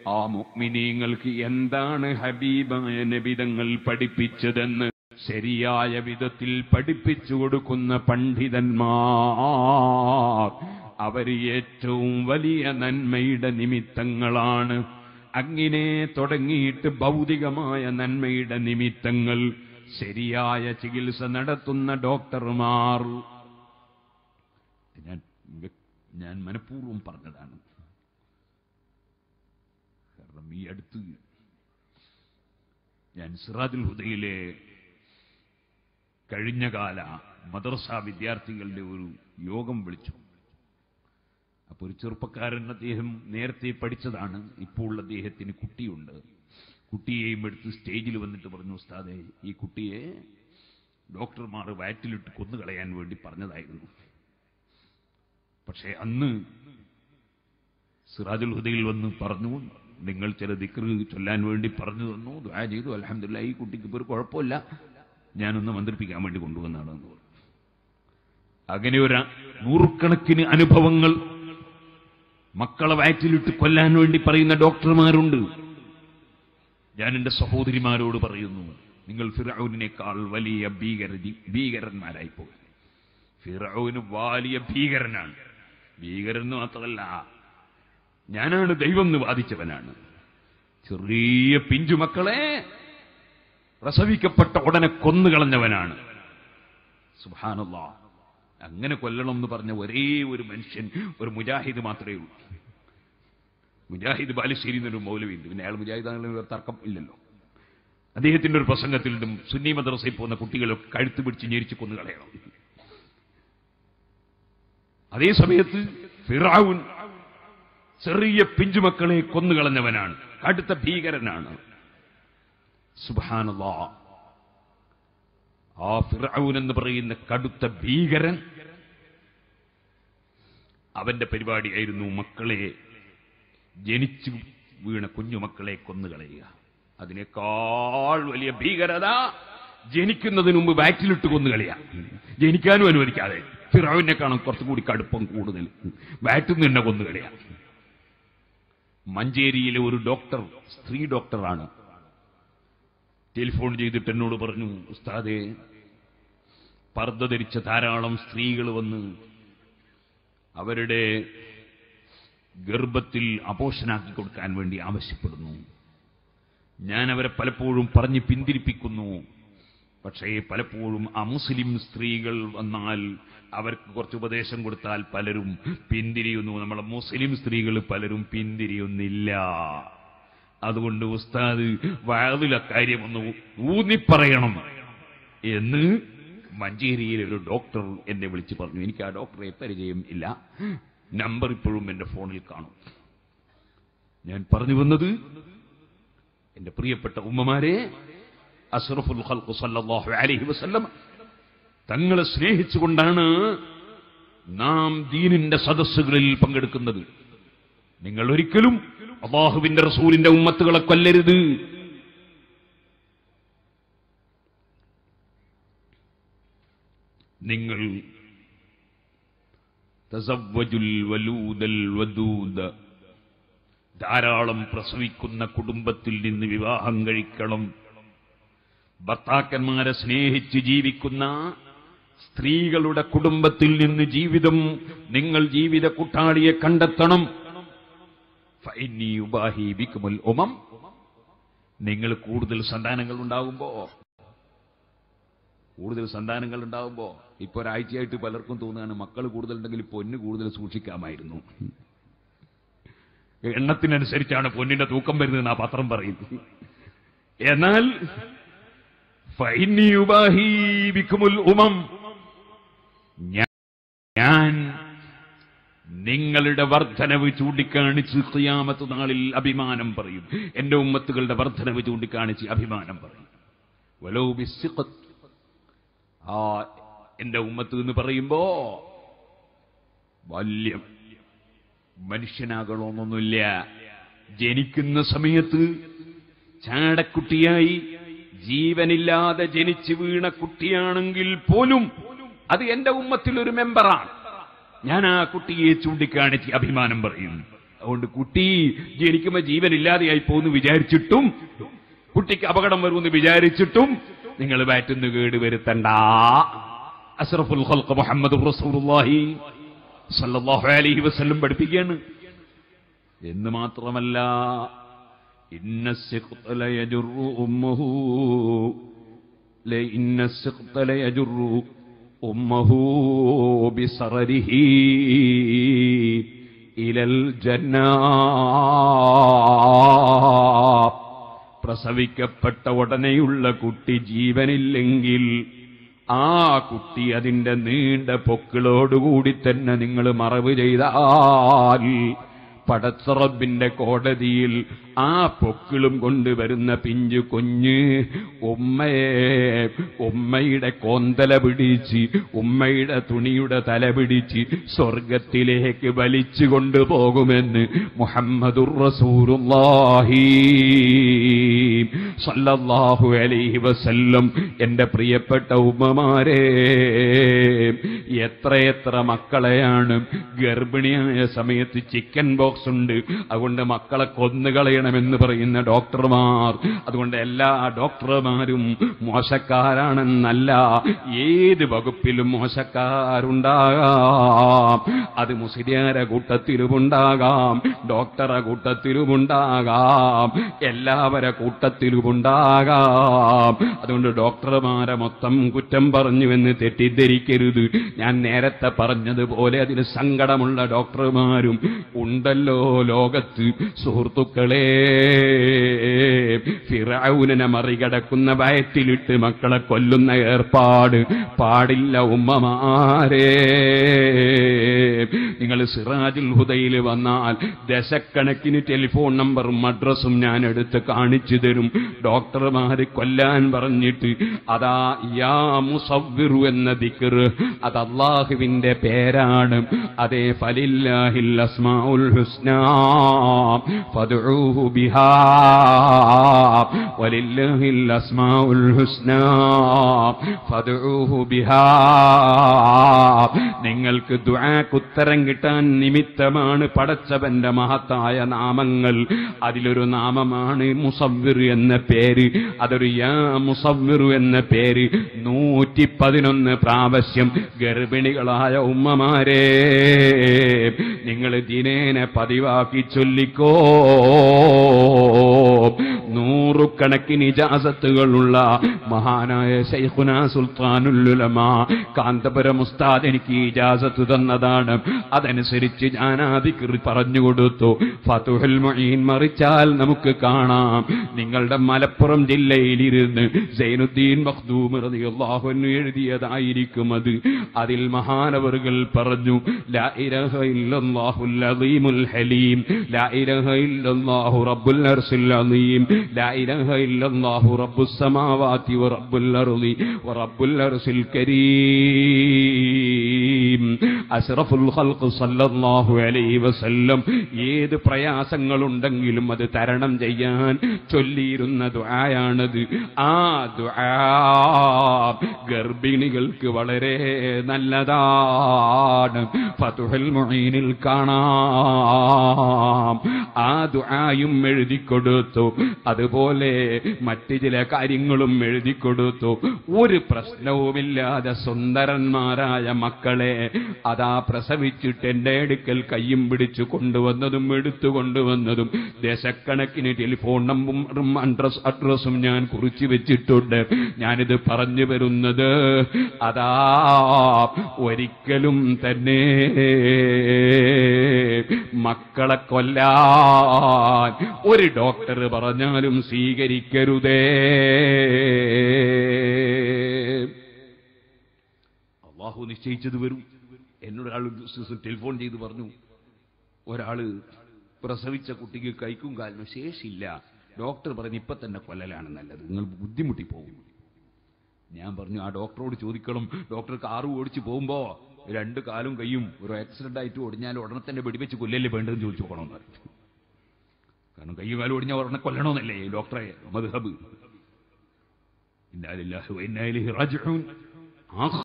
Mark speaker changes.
Speaker 1: ആ മുഗ്മിനീങ്ങൾക്ക് എന്താണ് ഹബീബായ നബിതങ്ങൾ പഠിപ്പിച്ചതെന്ന് ശരിയായ വിധത്തിൽ പഠിപ്പിച്ചു കൊടുക്കുന്ന പണ്ഡിതന്മാർ അവർ ഏറ്റവും വലിയ നന്മയുടെ നിമിത്തങ്ങളാണ് അങ്ങനെ തുടങ്ങിയിട്ട് ഭൗതികമായ നന്മയുടെ നിമിത്തങ്ങൾ ശരിയായ ചികിത്സ നടത്തുന്ന ഡോക്ടർമാർ ഞാൻ ഞാൻ മനഃപൂർവ്വം പറഞ്ഞതാണ് കാരണം ഈ അടുത്ത് ഞാൻ സിറാജുൽ ഹുദയിലെ കഴിഞ്ഞകാല മദ്രസ വിദ്യാർത്ഥികളുടെ ഒരു യോഗം വിളിച്ചു അപ്പോൾ ഒരു ചെറുപ്പക്കാരൻ അദ്ദേഹം നേരത്തെ പഠിച്ചതാണ് ഇപ്പോൾ അദ്ദേഹത്തിന് കുട്ടിയുണ്ട് കുട്ടിയെയും എടുത്ത് സ്റ്റേജിൽ വന്നിട്ട് പറഞ്ഞു ഉസ്താദെ ഈ കുട്ടിയെ ഡോക്ടർമാർ വയറ്റിലിട്ട് കൊന്നുകളയാൻ വേണ്ടി പറഞ്ഞതായിരുന്നു പക്ഷേ അന്ന് സിറാജുൽ ഹുദയിൽ വന്ന് പറഞ്ഞു നിങ്ങൾ ചില ദിക്ർ ചൊല്ലാൻ വേണ്ടി പറഞ്ഞു തന്നു ദ്വാ ചെയ്തു അലഹമില്ല ഈ കുട്ടിക്ക് ഇപ്പോൾ ഒരു കുഴപ്പമില്ല ഞാനൊന്ന് മന്ത്രിപ്പിക്കാൻ വേണ്ടി കൊണ്ടുവന്നാണ് എന്ന് പറഞ്ഞു അങ്ങനെ ഒരു നൂറുകണക്കിന് അനുഭവങ്ങൾ മക്കളെ വയറ്റിലിട്ട് കൊല്ലാൻ വേണ്ടി പറയുന്ന ഡോക്ടർമാരുണ്ട് ഞാൻ എന്റെ സഹോദരിമാരോട് പറയുന്നു നിങ്ങൾ ഫിറൌനേക്കാൾ വലിയ ഭീകര ഭീകരന്മാരായി പോകും ഫിറൌന് വലിയ ഭീകരനാണ് ഭീകരൻ മാത്രമല്ല ഞാനാണ് ദൈവം എന്ന് വാദിച്ചവനാണ് ചെറിയ പിഞ്ചുമക്കളെ പ്രസവിക്കപ്പെട്ട ഉടനെ കൊന്നുകളഞ്ഞവനാണ് സുഹാനുള്ള അങ്ങനെ കൊല്ലണം എന്ന് പറഞ്ഞ ഒരേ ഒരു മനുഷ്യൻ ഒരു മുജാഹിദ് മാത്രമേ ഉള്ളൂ മുജാഹിദ് ബാലുശ്ശേരി എന്നൊരു മൗലവിയുണ്ട് പിന്നെ അയാൾ മുജാഹിദ് ആണെങ്കിലും തർക്കം ഇല്ലല്ലോ അദ്ദേഹത്തിന്റെ ഒരു പ്രസംഗത്തിൽ നിന്നും സുന്നി മദ്രസയിൽ പോകുന്ന കുട്ടികളെ കഴുത്ത് പിടിച്ച് ഞെരിച്ച് കൊന്നു കളയണം അതേ സമയത്ത് ഫിറാവുൻ ചെറിയ പിഞ്ചുമക്കളെ കൊന്നുകളഞ്ഞവനാണ് കടുത്ത ഭീകരനാണ് സുബാനല്ലാ ആ ഫിറൌൻ എന്ന് പറയുന്ന കടുത്ത ഭീകരൻ അവന്റെ പരിപാടിയായിരുന്നു മക്കളെ ജനിച്ചു വീണ കുഞ്ഞുമക്കളെ കൊന്നുകളയുക അതിനേക്കാൾ വലിയ ഭീകരത ജനിക്കുന്നതിന് മുമ്പ് ബാറ്റിലിട്ട് കൊന്നുകളയുക ജനിക്കാനും അനുവദിക്കാതെ ഫിറൌവിനെ കാണാൻ കുറച്ചുകൂടി കടുപ്പം കൂടുതൽ ബാറ്റിൽ നിന്ന് തന്നെ കൊന്നുകളയുക മഞ്ചേരിയിലെ ഒരു ഡോക്ടർ സ്ത്രീ ഡോക്ടറാണ് ടെലിഫോൺ ചെയ്തിട്ട് എന്നോട് പറഞ്ഞു ഉസ്താദെ പർദ്ദ ധരിച്ച ധാരാളം സ്ത്രീകൾ വന്ന് അവരുടെ ഗർഭത്തിൽ അപോഷനാക്കി കൊടുക്കാൻ വേണ്ടി ആവശ്യപ്പെടുന്നു ഞാൻ അവരെ പലപ്പോഴും പറഞ്ഞ് പിന്തിരിപ്പിക്കുന്നു പക്ഷേ പലപ്പോഴും അമുസ്ലിം സ്ത്രീകൾ വന്നാൽ അവർക്ക് കുറച്ച് ഉപദേശം കൊടുത്താൽ പലരും പിന്തിരിയുന്നു നമ്മളെ മുസ്ലിം സ്ത്രീകൾ പലരും പിന്തിരിയുന്നില്ല അതുകൊണ്ട് ഉസ്താദ് വയതിലെ കാര്യമൊന്ന് ഊന്നിപ്പറയണം എന്ന് മഞ്ചേരിയിലെ ഒരു ഡോക്ടർ എന്നെ വിളിച്ച് പറഞ്ഞു എനിക്ക് ആ ഡോക്ടറെ പരിചയം ഇല്ല നമ്പർ ഇപ്പോഴും എന്റെ ഫോണിൽ കാണും ഞാൻ പറഞ്ഞു വന്നത് എന്റെ പ്രിയപ്പെട്ട ഉമ്മമാരെ അസ്റഫുൽ ഖൽഖ് സല്ലല്ലാഹു അലൈഹി വസല്ലം തങ്ങളെ സ്നേഹിച്ചുകൊണ്ടാണ് നാം ദീനിന്റെ സദസ്സുകളിൽ പങ്കെടുക്കുന്നത് നിങ്ങൾ ഒരിക്കലും അള്ളാഹുവിന്റെ റസൂലിന്റെ ഉമ്മത്തുകളെ കൊല്ലരുത് നിങ്ങൾ തസവ്വജുൽ വലൂദൽ വദൂദ ധാരാളം പ്രസവിക്കുന്ന കുടുംബത്തിൽ നിന്ന് വിവാഹം കഴിക്കണം ഭർത്താക്കന്മാരെ സ്നേഹിച്ച് ജീവിക്കുന്ന സ്ത്രീകളുടെ കുടുംബത്തിൽ നിന്ന് ജീവിതം നിങ്ങൾ ജീവിത കുട്ടാളിയെ കണ്ടെത്തണം ഫൈനി ഉബാഹി ബിക്കുമുൽ ഉമം നിങ്ങൾ കൂടുതൽ സന്താനങ്ങൾ ഉണ്ടാകുമ്പോ കൂടുതൽ സന്താനങ്ങൾ ഉണ്ടാകുമ്പോ ഇപ്പൊ ഒരാഴ്ചയായിട്ട് പലർക്കും തോന്നുകയാണ് മക്കൾ കൂടുതൽ ഉണ്ടെങ്കിൽ പൊന്ന് കൂടുതൽ സൂക്ഷിക്കാമായിരുന്നു എണ്ണത്തിനനുസരിച്ചാണ് പൊന്നിന്റെ തൂക്കം വരുന്നത് ആ പത്രം പറയുന്നത് എന്നാൽ ഫൈനി ഉബാഹി ബിക്കുമുൽ ഉമം ഞാൻ നിങ്ങളുടെ വർധനവ് ചൂണ്ടിക്കാണിച്ച് ഖിയാമത്ത് നാളിൽ അഭിമാനം പറയും എന്റെ ഉമ്മത്തുകളുടെ വർധനവ് ചൂണ്ടിക്കാണിച്ച് അഭിമാനം പറയും വലോ ബിസ്സിഖത്ത്. ആ എന്റെ ഉമ്മത്ത് എന്ന് പറയുമ്പോ വലിയ മനുഷ്യനാകണമെന്നൊന്നുമില്ല ജനിക്കുന്ന സമയത്ത് ചാടക്കുട്ടിയായി ജീവനില്ലാതെ ജനിച്ചു വീണ കുട്ടിയാണെങ്കിൽ പോലും അത് എന്റെ ഉമ്മത്തിൽ ഒരു മെമ്പറാണ് ഞാൻ ആ കുട്ടിയെ ചൂണ്ടിക്കാണിച്ച് അഭിമാനം പറയും അതുകൊണ്ട് കുട്ടി ജനിക്കുമ്പോ ജീവനില്ലാതെയായി പോകുന്നു വിചാരിച്ചിട്ടും കുട്ടിക്ക് അപകടം വരുമെന്ന് വിചാരിച്ചിട്ടും നിങ്ങൾ വയറ്റുന്ന കേട് വരുത്തണ്ട അസ്റഫുൽ ഖൽഖ് മുഹമ്മദ് റസൂലുള്ളാഹി സല്ലല്ലാഹു അലൈഹി വസല്ലം പഠിപ്പിക്കുകയാണ് എന്ന് മാത്രമല്ല ഇന്ന السقط ليجر أمه لإن السقط ليجر أمه بصرره إلى الجنة പ്രസവിക്കപ്പെട്ട ഉടനെയുള്ള കുട്ടി ജീവനില്ലെങ്കിൽ ആ കുട്ടി അതിന്റെ നീണ്ട പൊക്കിളോടുകൂടി തന്നെ നിങ്ങൾ മറവ് ചെയ്താൽ പടച്ചറബിന്റെ കോടതിയിൽ ആ പൊക്കിളും കൊണ്ടുവരുന്ന പിഞ്ചു കുഞ്ഞ് ഉമ്മയെ ഉമ്മയുടെ കോന്തല പിടിച്ച് ഉമ്മയുടെ തുണിയുടെ തല പിടിച്ച് സ്വർഗത്തിലേക്ക് വലിച്ചു കൊണ്ടുപോകുമെന്ന് മുഹമ്മദുർ റസൂലുള്ളാഹി സല്ലല്ലാഹു അലൈഹി വസല്ലം എന്റെ പ്രിയപ്പെട്ട ഉമ്മമാരെ എത്രയെത്ര മക്കളെയാണ് ഗർഭിണിയായ സമയത്ത് ചിക്കൻ ബോക്സ് ഉണ്ട് അതുകൊണ്ട് മക്കളെ കൊന്നുകളയണമെന്ന് പറയുന്ന ഡോക്ടർമാർ അതുകൊണ്ട് എല്ലാ ഡോക്ടർമാരും മോശക്കാരാണെന്നല്ല ഏത് വകുപ്പിലും മോശക്കാരുണ്ടാകാം അത് മുസ്ലിയാരെ കൂട്ടത്തിലുമുണ്ടാകാം ഡോക്ടറെ കൂട്ടത്തിലുമുണ്ടാകാം എല്ലാവരെ കൂട്ടത്തിലുമുണ്ടാകാം അതുകൊണ്ട് ഡോക്ടർമാരെ മൊത്തം കുറ്റം പറഞ്ഞുവെന്ന് തെറ്റിദ്ധരിക്കരുത് ഞാൻ നേരത്തെ പറഞ്ഞതുപോലെ അതിന് സങ്കടമുള്ള ഡോക്ടർമാരും ഉണ്ടല്ലോ ലോകത്ത് സുഹൃത്തുക്കളെ ഫിറൌനെ മറികടക്കുന്ന വയറ്റിലിട്ട് മക്കളെ കൊല്ലുന്ന ഏർപ്പാട് പാടില്ല ഉമ്മമാരെ നിങ്ങൾ സിറാജുൽ ഹുദയിൽ വന്നാൽ ദശക്കണക്കിന് ടെലിഫോൺ നമ്പറും അഡ്രസ്സും ഞാൻ എടുത്ത് കാണിച്ചു തരും ഡോക്ടർമാര് കൊല്ലാൻ പറഞ്ഞിട്ട് അതാ യാ മുസവ്വിറു എന്ന ദിക്ർ അത് അള്ളാഹുവിന്റെ പേരാണ് അതേ ഫലില്ലാഹിൽ അസ്മാഉൽ ഹുസ്നാ ഫദ്ഉഹു ബിഹാ വലില്ലാഹിൽ അസ്മാഉൽ ഹുസ്നാ ഫദ്ഉഹു ബിഹാ നിങ്ങൾക്ക് ദുആക്ക് ഉത്തരം കിട്ടാൻ നിമിത്തമാണ് പടച്ചവന്റെ മഹത്തായ നാമങ്ങൾ അതിലൊരു നാമമാണ് മുസവ്വിർ എന്ന പേര് അതൊരു യാ മുസവ്വിർ എന്ന പേര് നൂറ്റി പതിനൊന്ന് പ്രാവശ്യം ഗർഭിണികളായ ഉമ്മമാരെ നിങ്ങൾ ദിനേനെ പതിവാക്കി ചൊല്ലിക്കോ നൂറുകണക്കിന് ഇജാസത്തുകളുള്ള മഹാനായ ശൈഖുന സുൽത്താനുല്ലുലമ കാന്തപുരം ഉസ്താദ് എനിക്ക് ഇജാസത്ത് തന്നതാണ് അതനുസരിച്ച് ഞാൻ ആ ദിക്ർ പറഞ്ഞു കൊടുത്തു ഫതുഹുൽ മുഈൻ മറിച്ചാൽ നമുക്ക് കാണാം നിങ്ങളുടെ മലപ്പുറം ജില്ലയിലിരുന്ന് സൈനുദ്ദീൻ മഖ്ദൂം റളിയല്ലാഹു അൻഹു എഴുതിയതായിരിക്കും അത് അതിൽ മഹാനവറുകൾ പറഞ്ഞു ലാ ഇലാഹ ഇല്ലല്ലാഹുൽ അളീമുൽ ഹലീം ലാ ഇലാഹ ഇല്ലല്ലാഹു റബ്ബുൽ അർശിൽ അളീം ലാ ഇലാഹ ഇല്ലല്ലാഹു റബ്ബുസ് സമാവാതി വറബ്ബുൽ അർളി വറബ്ബുൽ അർശിൽ കരീം അഷ്റഫുൽ ഖൽഖ് സല്ലല്ലാഹു അലൈഹി വസല്ലം ഏത് പ്രയാസങ്ങളുണ്ടെങ്കിലും അത് തരണം ചെയ്യാൻ ചൊല്ലിയിരുന്ന ദുആയാണത് ആ ദുആ ഗർഭിണികൾക്ക് വളരെ നല്ലതാണ് ഫതുഹൽ മുഈനിൽ കാണാം ആ ദുആയും എഴുതി കൊടുത്തു അതുപോലെ മറ്റ് ചില കാര്യങ്ങളും എഴുതി കൊടുത്തു ഒരു പ്രശ്നവുമില്ലാതെ സുന്ദരന്മാരായ മക്കളെ അതാ പ്രസവിച്ചിട്ട് എന്റെ അടുക്കൽ കയ്യും പിടിച്ചു കൊണ്ടുവന്നതും എടുത്തു കൊണ്ടുവന്നതും ദശക്കണക്കിന് ടെലിഫോൺ നമ്പറും അഡ്രസ് അഡ്രസ്സും ഞാൻ കുറിച്ചു വെച്ചിട്ടുണ്ട് ഞാനിത് പറഞ്ഞു വരുന്നത് അതാ ഒരിക്കലും തന്നെ മക്കളെ കൊല്ലാൻ ഒരു ഡോക്ടർ പറഞ്ഞാലും സ്വീകരിക്കരുതേ അള്ളാഹു നിശ്ചയിച്ചത് വരും എന്നോട് ഒരാൾ ടെലിഫോൺ ചെയ്ത് പറഞ്ഞു ഒരാള് പ്രസവിച്ച കുട്ടിക്ക് കൈക്കും കാലിനും ശേഷിയില്ല ഡോക്ടർ പറഞ്ഞു ഇപ്പൊ തന്നെ കൊല്ലലാണ് നല്ലത് നിങ്ങൾ ബുദ്ധിമുട്ടി പോകും ഞാൻ പറഞ്ഞു ആ ഡോക്ടറോട് ചോദിക്കണം ഡോക്ടർ കാറ് ഓടിച്ച് പോകുമ്പോ രണ്ട് കാലും കൈയും ഒരു ആക്സിഡന്റ് ആയിട്ട് ഒടിഞ്ഞാൽ ഉടനെ തന്നെ വെടിവെച്ച് കൊല്ലല്ലേ വേണ്ടതെന്ന് ചോദിച്ചു പോകണമെന്ന് പറഞ്ഞു കാരണം കൈയും കാലും ഒടിഞ്ഞാൽ ഉടനെ കൊല്ലണമെന്നല്ലേ ഈ ഡോക്ടറെ മദ്ഹബ് ഇന്നാലില്ലാഹി വ ഇന്നാ ഇലൈഹി റാജിഊൻ ആ